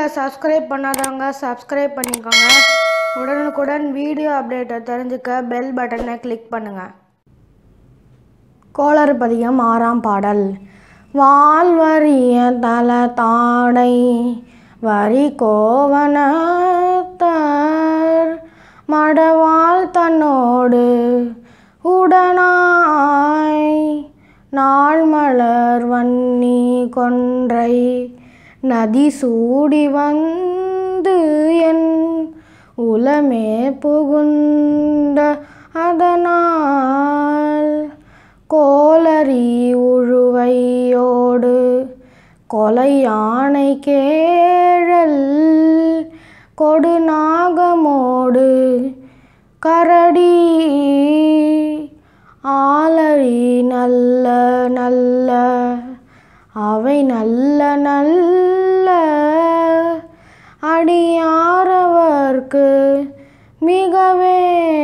சேனலை சப்ஸ்கிரைப் பண்ணாதவங்க சப்ஸ்கிரைப் பண்ணிக்கோங்க உடனுக்குடன் வீடியோ அப்டேட்டை தெரிஞ்சுக்க பெல் பட்டனை கிளிக் பண்ணுங்கள் கோளறு பதிகம் ஆறாம் பாடல் வாழ்வரிய தல தாடை வரி கோவணத்தார் மடவாள் தன்னோடு உடனாய் நாள் மலர் வன்னி கொன்றை நதி சூடி வந்து என் உலமே புகுந்த அதனால் கோலரி உழுவையோடு கொலை யானை கேழல் கொடு நாகமோடு கரடி ஆலரி நல்ல நல்ல அவை நல்ல நல்ல அடியாரவர்க்கு மிகவே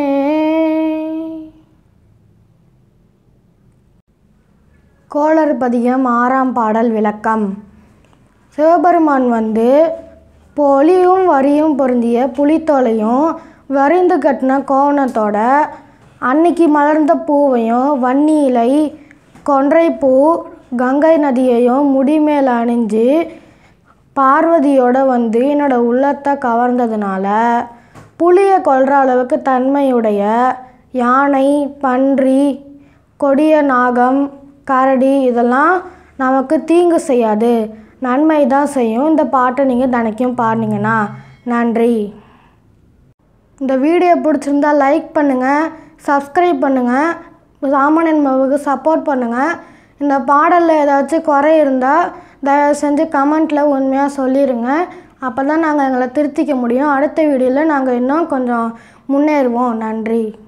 கோளறு பதிகம் ஆறாம் பாடல் விளக்கம் சிவபெருமான் வந்து பொலியும் வரியும் பொருந்திய புலித்தோலையும் வரிந்து கட்டின கோவணத்தோட அன்னைக்கு மலர்ந்த பூவையும் வன்னி இலை கொன்றைப்பூ கங்கை நதியையும் முடிமேல் அணிஞ்சு பார்வதியோட வந்து என்னோட உள்ளத்தை கவர்ந்ததுனால புலியை கொல்ற அளவுக்கு தன்மையுடைய யானை பன்றி கொடிய நாகம் கரடி இதெல்லாம் நமக்கு தீங்கு செய்யாது நன்மை தான் செய்யும் இந்த பாட்டை நீங்கள் தினைக்கும் பாடினீங்கன்னா நன்றி இந்த வீடியோ பிடிச்சிருந்தா லைக் பண்ணுங்கள் சப்ஸ்கிரைப் பண்ணுங்கள் சாமானியன் மவுக்கு சப்போர்ட் பண்ணுங்கள் இந்த பாடலில் ஏதாச்சும் குறை இருந்தால் தயவு செஞ்சு கமெண்ட்டில் உண்மையாக சொல்லிடுங்க அப்போ தான் நாங்கள் எங்களை திருத்திக்க முடியும் அடுத்த வீடியோவில் நாங்கள் இன்னும் கொஞ்சம் முன்னேறுவோம் நன்றி